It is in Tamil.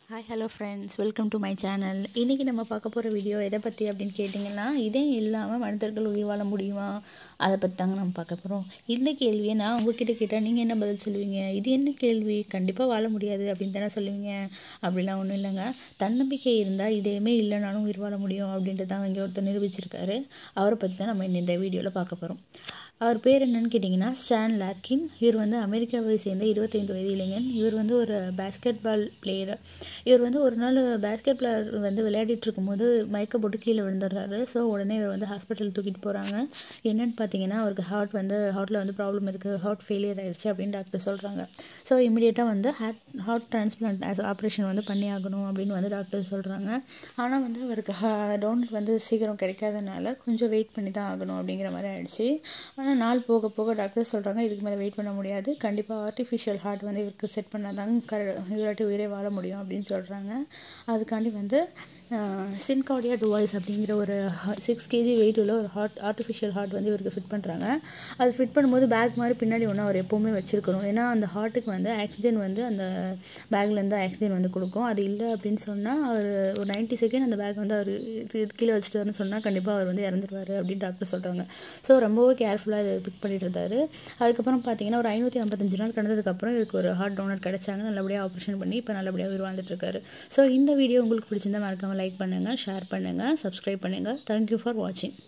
hi hello friends welcome to my channel இன்றைக்கி நம்ம பார்க்க போகிற வீடியோ எதை பற்றி அப்படின்னு கேட்டிங்கன்னா இதே இல்லாமல் மனிதர்கள் உயிர் வாழ முடியுமா அதை பற்றி தாங்க நம்ம பார்க்க போகிறோம் இந்த கேள்வியை நான் உங்ககிட்ட கேட்டால் நீங்கள் என்ன பதில் சொல்லுவீங்க இது என்ன கேள்வி கண்டிப்பாக வாழ முடியாது அப்படின்னு தானே சொல்லுவீங்க அப்படிலாம் ஒன்றும் இல்லைங்க தன்னம்பிக்கை இருந்தால் இதேமே இல்லைனாலும் உயிர் வாழ முடியும் அப்படின்ட்டு தான் இங்கே ஒருத்தர் நிரூபிச்சிருக்காரு அவரை பற்றி தான் நம்ம இந்த வீடியோவில் பார்க்க போகிறோம் அவர் பேர் என்னன்னு கேட்டிங்கன்னா ஸ்டான் லார்க்கின் இவர் வந்து அமெரிக்காவை சேர்ந்த இருபத்தைந்து வயது இளைஞன் இவர் வந்து ஒரு பேஸ்கெட் பால் பிளேயர் இவர் வந்து ஒரு நாள் பேஸ்கெட் பிளேயர் வந்து விளையாடிட்டு இருக்கும்போது மயக்க போட்டு கீழே விழுந்துடுறாரு ஸோ உடனே இவர் வந்து ஹாஸ்பிட்டல் தூக்கிட்டு போகிறாங்க என்னன்னு பார்த்தீங்கன்னா அவருக்கு ஹார்ட் வந்து ஹார்ட்டில் வந்து ப்ராப்ளம் இருக்குது ஹார்ட் ஃபெயிலியர் ஆயிடுச்சு அப்படின்னு டாக்டர் சொல்கிறாங்க ஸோ இமீடியட்டாக வந்து ஹார்ட் ஹார்ட் டிரான்ஸ்பிளான்ட் ஆப்ரேஷன் வந்து பண்ணி ஆகணும் அப்படின்னு வந்து டாக்டர் சொல்கிறாங்க ஆனால் வந்து அவருக்கு டோனட் வந்து சீக்கிரம் கிடைக்காதனால கொஞ்சம் வெயிட் பண்ணி தான் ஆகணும் அப்படிங்கிற மாதிரி ஆயிடுச்சு ஆனால் நாள் போக போக டாக்டர் சொல்கிறாங்க இதுக்கு மேலே வெயிட் பண்ண முடியாது கண்டிப்பாக ஆர்டிஃபிஷியல் ஹார்ட் வந்து இவருக்கு செட் பண்ணால் தாங்க க இவராட்டி உயிரே வாழ முடியும் அப்படின்னு சொல்கிறாங்க அதுக்காண்டி வந்து சின்கார்டியா டுவாய்ஸ் அப்படிங்கிற ஒரு சிக்ஸ் கேஜி வெயிட் உள்ள ஒரு ஹார்ட் ஆர்டிஃபிஷியல் ஹார்ட் வந்து இவருக்கு ஃபிட் பண்ணுறாங்க அது ஃபிட் பண்ணும்போது பேக் மாதிரி பின்னாடி ஒன்று அவர் எப்போவுமே வச்சுருக்கணும் ஏன்னா அந்த ஹார்ட்டுக்கு வந்து ஆக்சிஜன் வந்து அந்த பேக்லேருந்து ஆக்சிஜன் வந்து கொடுக்கும் அது இல்லை அப்படின்னு சொன்னால் அவர் ஒரு நைன்ட்டி செகண்ட் அந்த பேக் வந்து அவர் இது கீழே வச்சுட்டு வரணும்னு சொன்னால் கண்டிப்பாக அவர் வந்து இறந்துருவார் அப்படின்னு டாக்டர் சொல்கிறாங்க ஸோ ரொம்பவே கேர்ஃபுல்லாக இதை பிக் பண்ணிட்டு இருந்தார் அதுக்கப்புறம் பார்த்தீங்கன்னா ஒரு ஐநூற்றி ஐம்பத்தஞ்சு நாள் கடந்ததுக்கப்புறம் இதுக்கு ஒரு ஹார்ட் டோனர் கிடைச்சாங்க நல்லபடியாக ஆப்ரேஷன் பண்ணி இப்போ நல்லபடியாக உயிர் வாழ்ந்துட்டுருக்காரு ஸோ இந்த வீடியோ உங்களுக்கு பிடிச்சிருந்தா மறக்காமல் லைக் பண்ணுங்கள் ஷேர் பண்ணுங்கள் சப்ஸ்கிரைப் பண்ணுங்கள் தேங்க்யூ ஃபார் வாட்சிங்